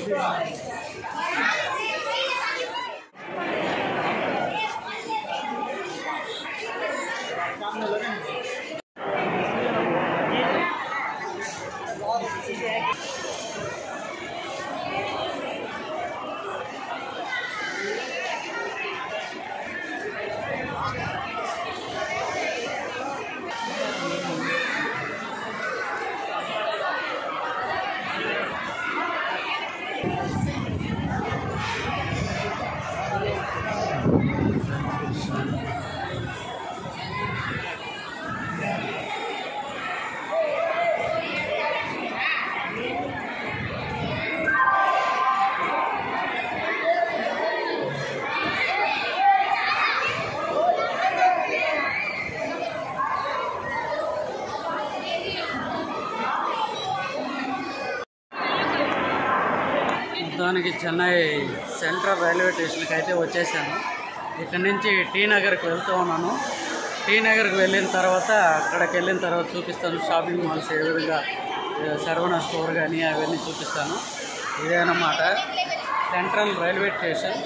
మొత్తానికి Chennai central railway స్టేషన్కి అయితే వచ్చేసాను ఇక్కడ నుంచి టీ నగర్కి వెళ్తూ ఉన్నాను టీ నగర్కి వెళ్ళిన తర్వాత అక్కడికి వెళ్ళిన తర్వాత చూపిస్తాను షాపింగ్ మాల్స్ ఏ విధంగా ఏ, సర్వణ స్టోర్ కానీ అవన్నీ చూపిస్తాను ఇదేనమాట సెంట్రల్ రైల్వే స్టేషన్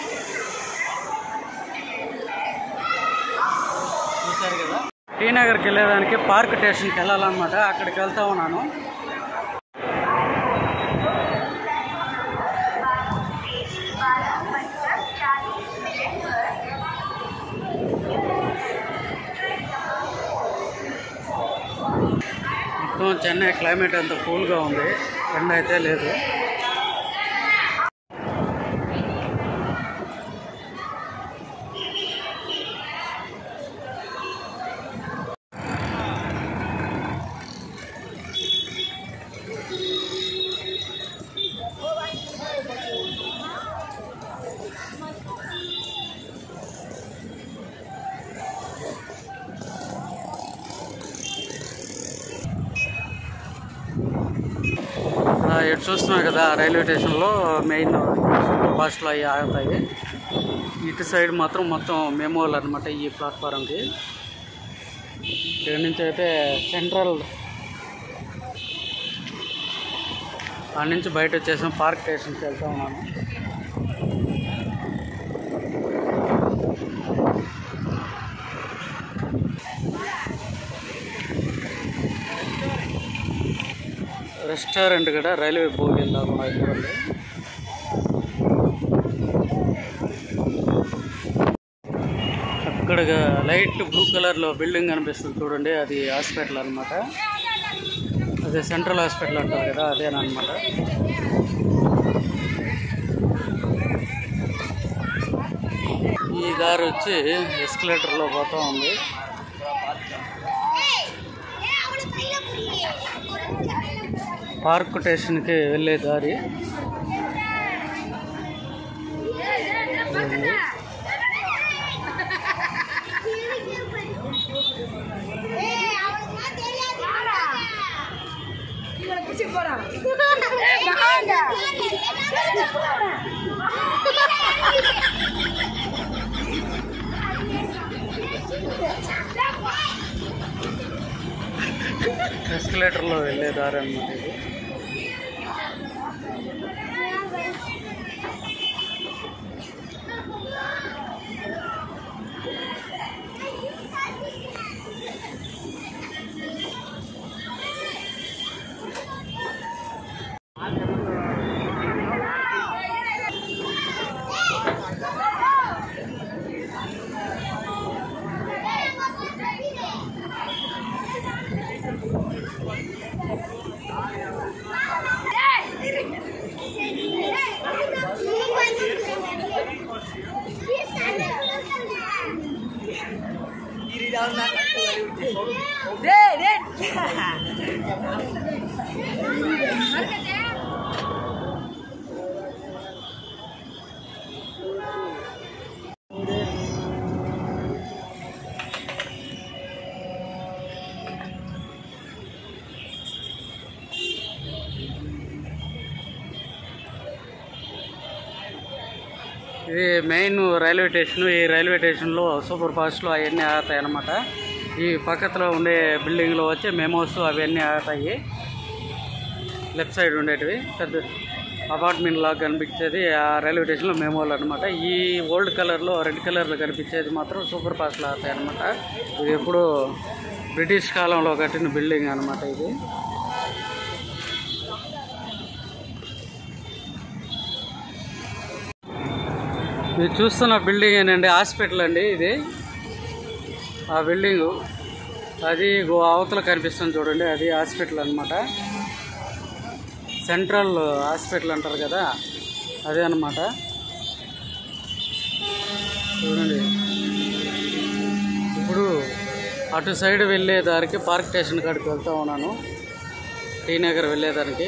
చూసారు కదా టీ నగర్కి వెళ్ళేదానికి పార్క్ స్టేషన్కి వెళ్ళాలన్నమాట అక్కడికి వెళ్తా ఉన్నాను మొత్తం చెన్నై క్లైమేట్ అంతా కూల్గా ఉంది ఎండ అయితే లేదు ఆ, ఇటు చూస్తున్నాం కదా రైల్వే స్టేషన్లో మెయిన్ బస్సులు అవి ఆగుతాయి ఇటు సైడ్ మాత్రం మొత్తం మెమోలు అనమాట ఈ ప్లాట్ఫారంకి ఇక్కడ నుంచి అయితే సెంట్రల్ ఆ నుంచి బయట వచ్చేసాం పార్క్ స్టేషన్కి వెళ్తా ఉన్నాను రెస్టారెంట్ కూడా రైల్వే బోగి లాగా చూడండి అక్కడ లైట్ బ్లూ కలర్లో బిల్డింగ్ కనిపిస్తుంది చూడండి అది హాస్పిటల్ అనమాట అదే సెంట్రల్ హాస్పిటల్ అంటారు కదా అదేనమాట ఈ దారి వచ్చి ఎస్కలేటర్లో పోతా ఉంది పార్క్ స్టేషన్కి వెళ్ళే దారి ఇదండి. ఎస్కలేటర్లో వెళ్ళే దారి అన్నమాట ఇది ఇది మెయిన్ రైల్వే స్టేషన్ ఈ రైల్వే స్టేషన్లో సూపర్ ఫాస్ట్లో అవన్నీ ఆగుతాయి అన్నమాట ఈ పక్కలో ఉండే బిల్డింగ్లో వచ్చి మెమోస్ అవన్నీ ఆగుతాయి లెఫ్ట్ సైడ్ ఉండేటివి పెద్ద అపార్ట్మెంట్ లాగా కనిపించేది ఆ రైల్వే స్టేషన్లో మేము వాళ్ళు అనమాట ఈ ఓల్డ్ కలర్లో రెడ్ కలర్లో కనిపించేది మాత్రం సూపర్ ఫాస్ట్ లాతాయి అనమాట ఇది ఎప్పుడు బ్రిటిష్ కాలంలో కట్టిన బిల్డింగ్ అనమాట ఇది మీరు చూస్తున్న బిల్డింగ్ ఏంటండి హాస్పిటల్ అండి ఇది ఆ బిల్డింగు అది గో అవతల కనిపిస్తుంది చూడండి అది హాస్పిటల్ అనమాట సెంట్రల్ హాస్పిటల్ అంటారు కదా అదే అనమాట చూడండి ఇప్పుడు అటు సైడ్ వెళ్ళే దారికి పార్క్ స్టేషన్ కాడికి వెళ్తా ఉన్నాను టీ నగర్ వెళ్ళేదానికి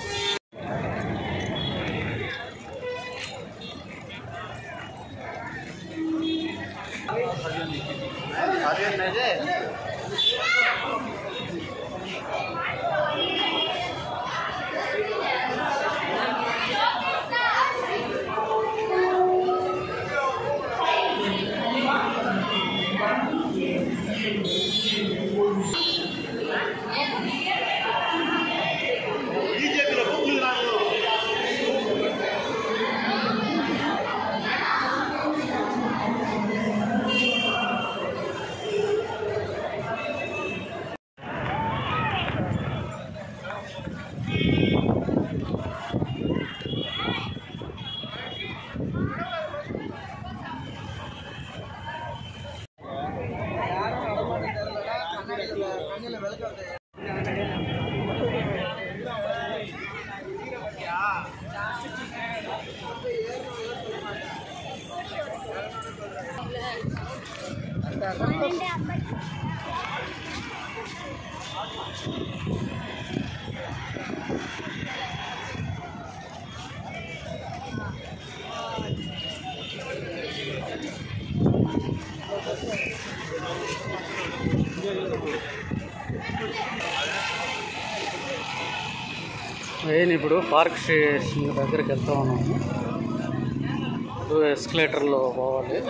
నేను ఇప్పుడు పార్క్ స్టేషన్ దగ్గరికి వెళ్తా ఉన్నాము ఇప్పుడు ఎస్కలేటర్లో పోవాలి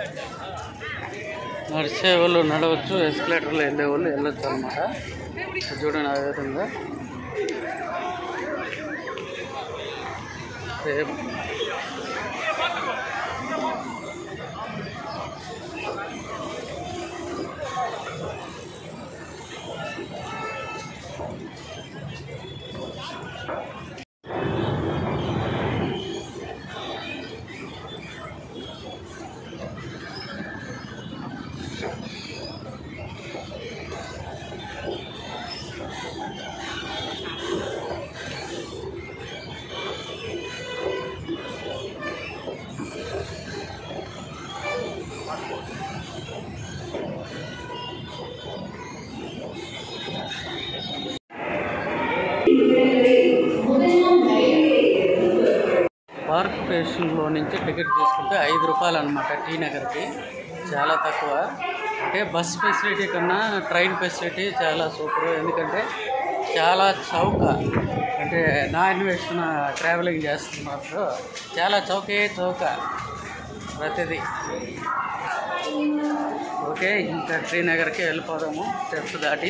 నడిచే వాళ్ళు నడవచ్చు ఎస్కలేటర్లో వెళ్ళే వాళ్ళు వెళ్ళొచ్చు అనమాట చూడండి ఆ విధంగా సేమ్ పార్క్ స్టేషన్లో నుంచి టికెట్ తీసుకుంటే ఐదు రూపాయలు అనమాట టీ నగర్కి చాలా తక్కువ అంటే బస్ ఫెసిలిటీ కన్నా ట్రైన్ ఫెసిలిటీ చాలా సూపర్ ఎందుకంటే చాలా చౌక అంటే నా అన్వేషణ ట్రావెలింగ్ చేస్తున్నప్పుడు చాలా చౌకే చౌక ప్రతిదీ ఓకే ఇంకా శ్రీనగర్కి వెళ్ళిపోదాము స్టెప్స్ దాటి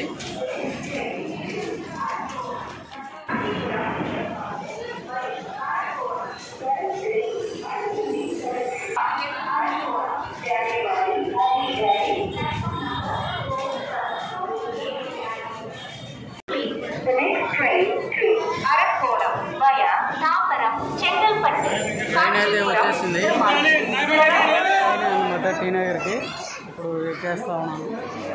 The next train to Arakkolam via Tambaram, Chengalpattu, train అయితే వచ్చేసింది Kanchipuram. అనమాట టీ నగర్కి ఇప్పుడు ఎక్కేస్తా ఉన్నాను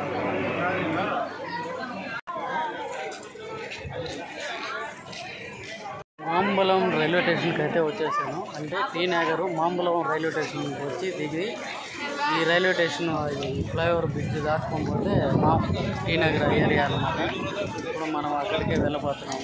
మాంబలం రైల్వే స్టేషన్కి అయితే వచ్చేసాను అంటే టీ నగర్ మాంబలం రైల్వే స్టేషన్కి వచ్చి దిగి ఈ రైల్వే స్టేషన్ ఈ ఫ్లైఓవర్ బ్రిడ్జ్ దాటుకోకపోతే మా టీ నగర్ ఏరియా అనమాట ఇప్పుడు మనం అక్కడికే వెళ్ళబోతున్నాము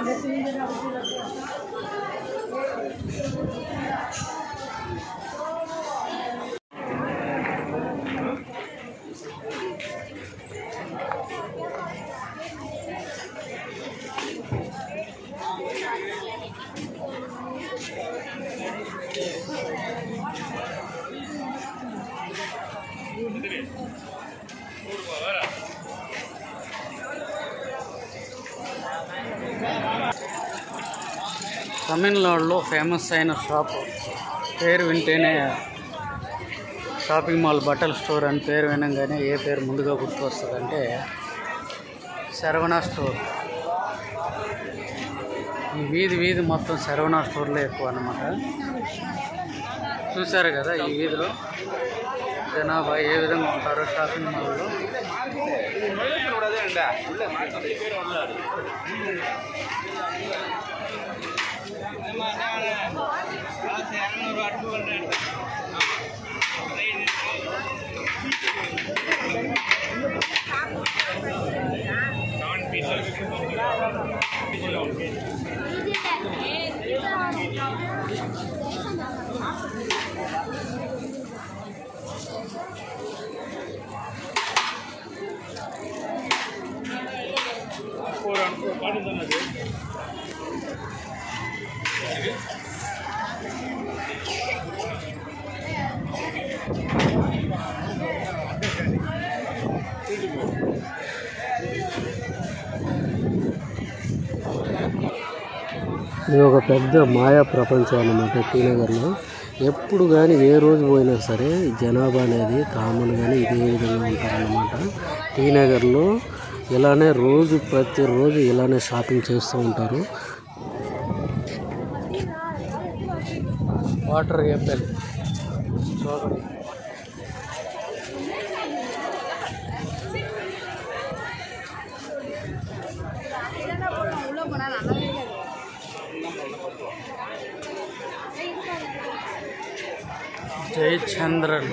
తమిళనాడులో ఫేమస్ అయిన షాప్ పేరు వింటేనే షాపింగ్ మాల్ బట్టల స్టోర్ అని పేరు వినంగానే ఏ పేరు ముందుగా గుర్తుకొస్తుందంటే శరవణ స్టోర్ ఈ వీధి వీధి మొత్తం శరవణ స్టోర్లే ఎక్కువ అన్నమాట చూశారు కదా ఈ వీధిలో జనాభా ఏ విధంగా ఉంటారో షాపింగ్ మాల్లో ఇది ఒక పెద్ద మాయా ప్రపంచం అన్నమాట టీ నగర్లో ఎప్పుడు కానీ ఏ రోజు పోయినా సరే జనాభా అనేది కామన్ కానీ ఇదే విధంగా ఉంటారన్నమాట టీ నగర్లో ఇలానే రోజు ప్రతిరోజు ఇలానే షాపింగ్ చేస్తూ ఉంటారు వాటర్ ఏపల్ స్ట్రాబెరీ జయచంద్రన్